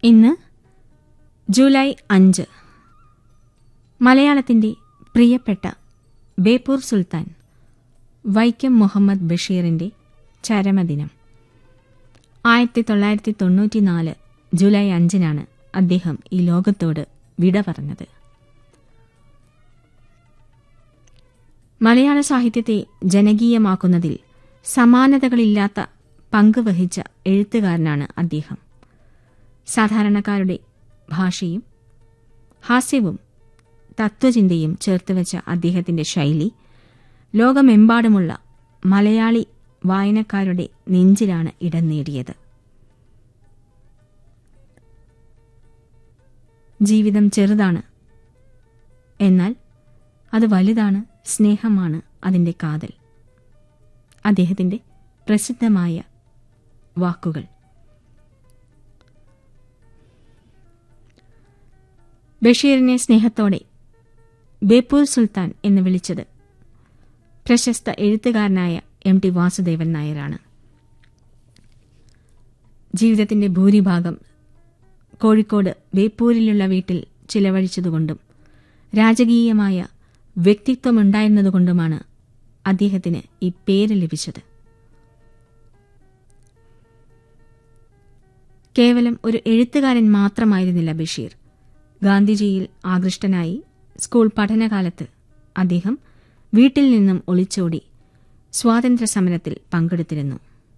ഇന്ന് ജൂലൈ അഞ്ച് മലയാളത്തിന്റെ പ്രിയപ്പെട്ട ബേപ്പൂർ സുൽത്താൻ വൈക്കം മുഹമ്മദ് ബഷീറിന്റെ ചരമദിനം ആയിരത്തി തൊള്ളായിരത്തി തൊണ്ണൂറ്റിനാല് ജൂലൈ അഞ്ചിനാണ് അദ്ദേഹം ഈ ലോകത്തോട് വിട പറഞ്ഞത് മലയാള സാഹിത്യത്തെ ജനകീയമാക്കുന്നതിൽ സമാനതകളില്ലാത്ത പങ്ക് വഹിച്ച എഴുത്തുകാരനാണ് അദ്ദേഹം സാധാരണക്കാരുടെ ഭാഷയും ഹാസ്യവും തത്വചിന്തയും ചേർത്തുവച്ച അദ്ദേഹത്തിന്റെ ശൈലി ലോകമെമ്പാടുമുള്ള മലയാളി വായനക്കാരുടെ നെഞ്ചിലാണ് ഇടം നേടിയത് ജീവിതം ചെറുതാണ് എന്നാൽ അത് വലുതാണ് സ്നേഹമാണ് അതിന്റെ കാതൽ അദ്ദേഹത്തിന്റെ പ്രസിദ്ധമായ വാക്കുകൾ ബഷീറിനെ സ്നേഹത്തോടെ ബേപ്പൂർ സുൽത്താൻ എന്ന് വിളിച്ചത് പ്രശസ്ത എഴുത്തുകാരനായ എം ടി വാസുദേവൻ നായരാണ് ജീവിതത്തിന്റെ ഭൂരിഭാഗം കോഴിക്കോട് ബേപ്പൂരിലുള്ള വീട്ടിൽ ചിലവഴിച്ചതുകൊണ്ടും രാജകീയമായ വ്യക്തിത്വമുണ്ടായിരുന്നതുകൊണ്ടുമാണ് അദ്ദേഹത്തിന് ഈ പേര് ലഭിച്ചത് കേവലം ഒരു എഴുത്തുകാരൻ മാത്രമായിരുന്നില്ല ബഷീർ ഗാന്ധിജിയിൽ ആകൃഷ്ടനായി സ്കൂൾ പഠനകാലത്ത് അദ്ദേഹം വീട്ടിൽ നിന്നും ഒളിച്ചോടി സ്വാതന്ത്ര്യ സമരത്തിൽ പങ്കെടുത്തിരുന്നു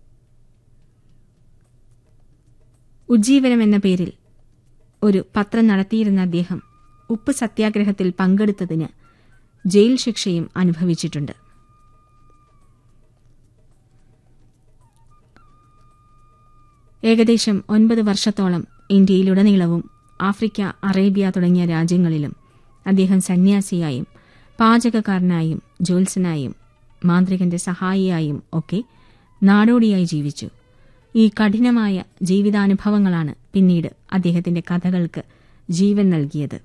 ഉജ്ജീവനം എന്ന പേരിൽ ഒരു പത്രം നടത്തിയിരുന്ന അദ്ദേഹം ഉപ്പ് സത്യാഗ്രഹത്തിൽ പങ്കെടുത്തതിന് ജയിൽ ശിക്ഷയും അനുഭവിച്ചിട്ടുണ്ട് ഏകദേശം ഒൻപത് വർഷത്തോളം ഇന്ത്യയിലുടനീളവും ആഫ്രിക്ക അറേബ്യ തുടങ്ങിയ രാജ്യങ്ങളിലും അദ്ദേഹം സന്യാസിയായും പാചകക്കാരനായും ജ്യോത്സനായും മാന്ത്രികന്റെ സഹായിയായും ഒക്കെ നാടോടിയായി ജീവിച്ചു ഈ കഠിനമായ ജീവിതാനുഭവങ്ങളാണ് പിന്നീട് അദ്ദേഹത്തിന്റെ കഥകൾക്ക് ജീവൻ നൽകിയത്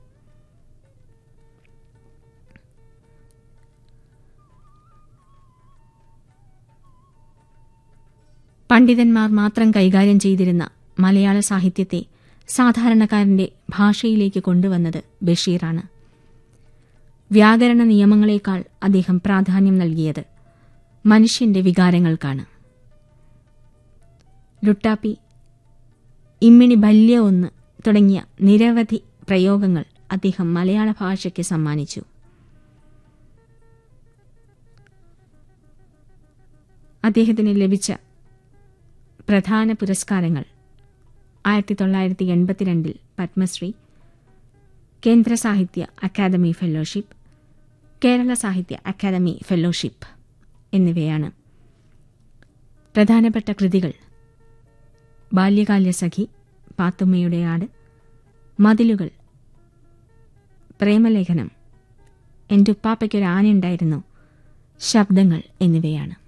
പണ്ഡിതന്മാർ മാത്രം കൈകാര്യം ചെയ്തിരുന്ന മലയാള സാഹിത്യത്തെ സാധാരണക്കാരന്റെ ഭാഷയിലേക്ക് കൊണ്ടുവന്നത് ബഷീറാണ് വ്യാകരണ നിയമങ്ങളെക്കാൾ അദ്ദേഹം പ്രാധാന്യം നൽകിയത് മനുഷ്യന്റെ വികാരങ്ങൾക്കാണ് ലുട്ടാപ്പി ഇമ്മിണി ഭല്യ ഒന്ന് തുടങ്ങിയ നിരവധി പ്രയോഗങ്ങൾ അദ്ദേഹം മലയാള ഭാഷയ്ക്ക് സമ്മാനിച്ചു അദ്ദേഹത്തിന് ലഭിച്ച പ്രധാന പുരസ്കാരങ്ങൾ ആയിരത്തി തൊള്ളായിരത്തി എൺപത്തിരണ്ടിൽ പത്മശ്രീ കേന്ദ്ര സാഹിത്യ അക്കാദമി ഫെലോഷിപ്പ് കേരള സാഹിത്യ അക്കാദമി ഫെലോഷിപ്പ് എന്നിവയാണ് പ്രധാനപ്പെട്ട കൃതികൾ ബാല്യകാല്യസഖി പാത്തുമ്മയുടെ ആട് മതിലുകൾ പ്രേമലേഖനം എൻ്റെ ഉപ്പാപ്പയ്ക്കൊരു ആനയുണ്ടായിരുന്നു ശബ്ദങ്ങൾ എന്നിവയാണ്